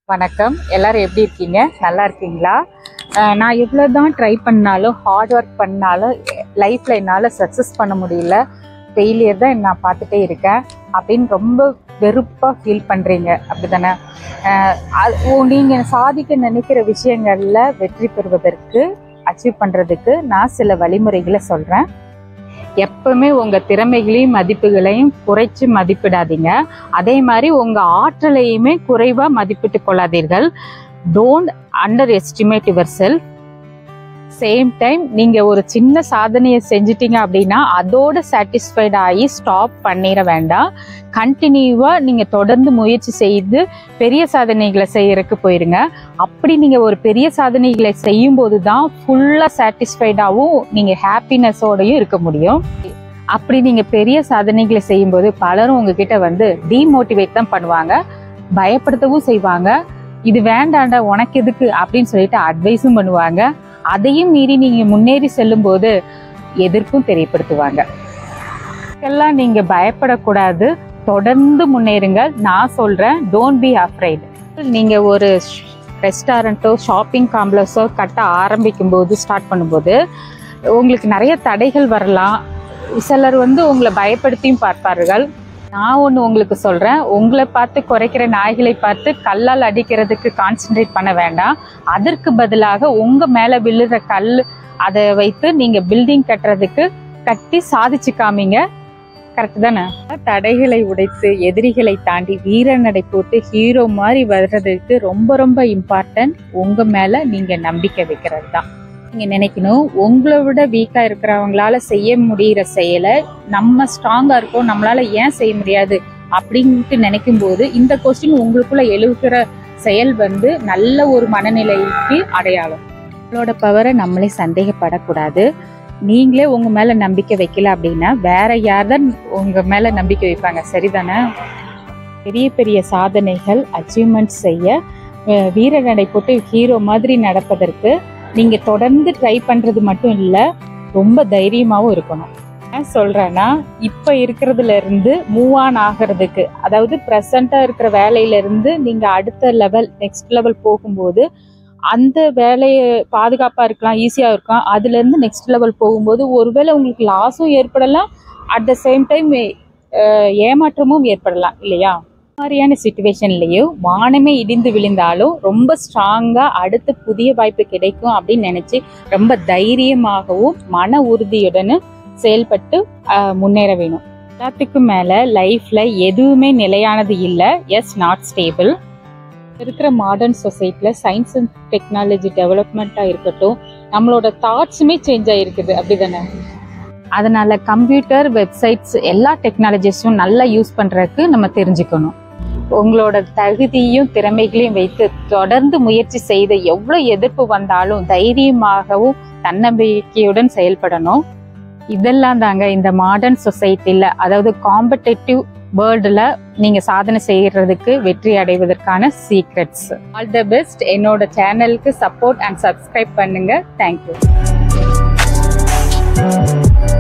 வணக்கம் எல்லாரும் எப்படி இருக்கீங்க நல்லா இருக்கீங்களா அஹ் நான் எவ்வளோ தான் ட்ரை பண்ணாலும் ஹார்ட் ஒர்க் பண்ணாலும் லைஃப்பில் என்னால் சக்ஸஸ் பண்ண முடியல ஃபெயிலியர் தான் நான் பார்த்துட்டே இருக்கேன் அப்படின்னு ரொம்ப வெறுப்பாக ஃபீல் பண்ணுறீங்க அப்படி தானே நீங்கள் சாதிக்க நினைக்கிற விஷயங்களில் வெற்றி பெறுவதற்கு அச்சீவ் பண்ணுறதுக்கு நான் சில வழிமுறைகளை சொல்கிறேன் எப்பவுமே உங்கள் திறமைகளையும் மதிப்புகளையும் குறைச்சி மதிப்பிடாதீங்க அதே மாதிரி உங்க ஆற்றலையுமே குறைவா மதிப்பிட்டு கொள்ளாதீர்கள் don't underestimate yourself same time நீங்க ஒரு சின்ன சாதனையை செஞ்சிட்டீங்க அப்படின்னா அதோட சாட்டிஸ்ஃபைட் ஆகி ஸ்டாப் பண்ணிட வேண்டாம் கண்டினியூவா நீங்க தொடர்ந்து முயற்சி செய்து பெரிய சாதனைகளை செய்யறதுக்கு போயிருங்க அப்படி நீங்க ஒரு பெரிய சாதனைகளை செய்யும் போது தான் ஃபுல்லா சாட்டிஸ்ஃபைடாகவும் நீங்க ஹாப்பினஸோடையும் இருக்க முடியும் அப்படி நீங்க பெரிய சாதனைகளை செய்யும்போது பலரும் உங்ககிட்ட வந்து டிமோட்டிவேட் தான் பண்ணுவாங்க பயப்படுத்தவும் செய்வாங்க இது வேண்டாண்டா உனக்கு எதுக்கு அப்படின்னு சொல்லிட்டு அட்வைஸும் பண்ணுவாங்க அதையும் மீறி நீங்க முன்னேறி செல்லும் போது எதிர்ப்பும் தெரியப்படுத்துவாங்க எல்லாம் நீங்க பயப்படக்கூடாது தொடர்ந்து முன்னேறுங்க நான் சொல்றேன் டோன்ட் பி அஃப்ரைட் நீங்க ஒரு ரெஸ்டாரண்ட்டோ ஷாப்பிங் காம்ப்ளெக்ஸோ கட்ட ஆரம்பிக்கும் போது ஸ்டார்ட் பண்ணும்போது உங்களுக்கு நிறைய தடைகள் வரலாம் சிலர் வந்து உங்களை பயப்படுத்தியும் பார்ப்பார்கள் நான் ஒன்று உங்களுக்கு சொல்கிறேன் உங்களை பார்த்து குறைக்கிற நாய்களை பார்த்து கல்லால் அடிக்கிறதுக்கு கான்சென்ட்ரேட் பண்ண வேண்டாம் அதற்கு பதிலாக உங்கள் மேலே விழுற கல் அதை வைத்து நீங்கள் பில்டிங் கட்டுறதுக்கு கட்டி சாதிச்சு காமிங்க கரெக்ட் தானே தடைகளை உடைத்து எதிரிகளை தாண்டி வீரநடை போட்டு ஹீரோ மாதிரி வர்றதுக்கு ரொம்ப ரொம்ப இம்பார்ட்டன்ட் உங்கள் மேலே நீங்கள் நம்பிக்கை வைக்கிறது தான் நீங்க நினைக்கணும் உங்களை விட வீக்கா இருக்கிறவங்களால செய்ய முடிகிற செயலை நம்ம ஸ்ட்ராங்கா இருக்கோம் நம்மளால ஏன் செய்ய முடியாது அப்படின்ட்டு நினைக்கும் போது இந்த கொஸ்டின் உங்களுக்குள்ள எழுகிற செயல் வந்து நல்ல ஒரு மனநிலைக்கு அடையாளம் நம்மளோட பவரை நம்மளே சந்தேகப்படக்கூடாது நீங்களே உங்க மேல நம்பிக்கை வைக்கல அப்படின்னா வேற யார் தான் உங்க மேல நம்பிக்கை வைப்பாங்க சரிதானே பெரிய பெரிய சாதனைகள் அச்சீவ்மெண்ட் செய்ய அஹ், வீர நடை போட்டு ஹீரோ மாதிரி நடப்பதற்கு நீங்க தொடர்ந்து ட்ரை பண்றது மட்டும் இல்ல ரொம்ப தைரியமாவும் இருக்கணும் ஏன் சொல்றேன்னா இப்ப இருக்கிறதுல இருந்து மூவ் ஆன் ஆகிறதுக்கு அதாவது ப்ரெசண்டா இருக்கிற வேலையில இருந்து நீங்க அடுத்த லெவல் நெக்ஸ்ட் லெவல் போகும்போது அந்த வேலையை பாதுகாப்பா இருக்கலாம் ஈஸியா இருக்கலாம் அதுல இருந்து நெக்ஸ்ட் லெவல் போகும்போது ஒருவேளை உங்களுக்கு லாஸும் ஏற்படலாம் அட் த சேம் டைம் ஏமாற்றமும் ஏற்படலாம் இல்லையா இந்த மாதிரியான சுச்சுவேஷன்லயும் வானமே இடிந்து விழுந்தாலும் ரொம்ப ஸ்ட்ராங்கா அடுத்து புதிய வாய்ப்பு கிடைக்கும் அப்படின்னு நினைச்சு ரொம்ப தைரியமாகவும் மன உறுதியுடனும் செயல்பட்டு ஆஹ், முன்னேற வேணும் எல்லாத்துக்கும் மேல லைஃப்ல எதுவுமே நிலையானது இல்லை எஸ் நாட் ஸ்டேபிள் இருக்கிற மாடர்ன் சொசைட்டில சயின்ஸ் அண்ட் டெக்னாலஜி டெவலப்மெண்ட்டா இருக்கட்டும் நம்மளோட தாட்ஸுமே சேஞ்ச் ஆயிருக்குது அப்படிதானே அதனால கம்ப்யூட்டர் வெப்சைட்ஸ் எல்லா டெக்னாலஜிஸும் நல்லா யூஸ் பண்றதுக்கு நம்ம தெரிஞ்சுக்கணும் உங்களோட தகுதியும் திறமைகளையும் வைத்து தொடர்ந்து முயற்சி செய்து எவ்வளவு எதிர்ப்பு வந்தாலும் தைரியமாகவும் தன்னம்பிக்கையுடன் செயல்படணும் இதெல்லாம் தாங்க இந்த மாடர்ன் சொசைட்டில அதாவது காம்படேட்டிவ் வேர்ல்டுல நீங்க சாதனை செய்யறதுக்கு வெற்றி அடைவதற்கான சீக்ரெட்ஸ் ஆல் த பெஸ்ட் என்னோட சேனலுக்கு சப்போர்ட் அண்ட் சப்ஸ்கிரைப் பண்ணுங்க தேங்க்யூ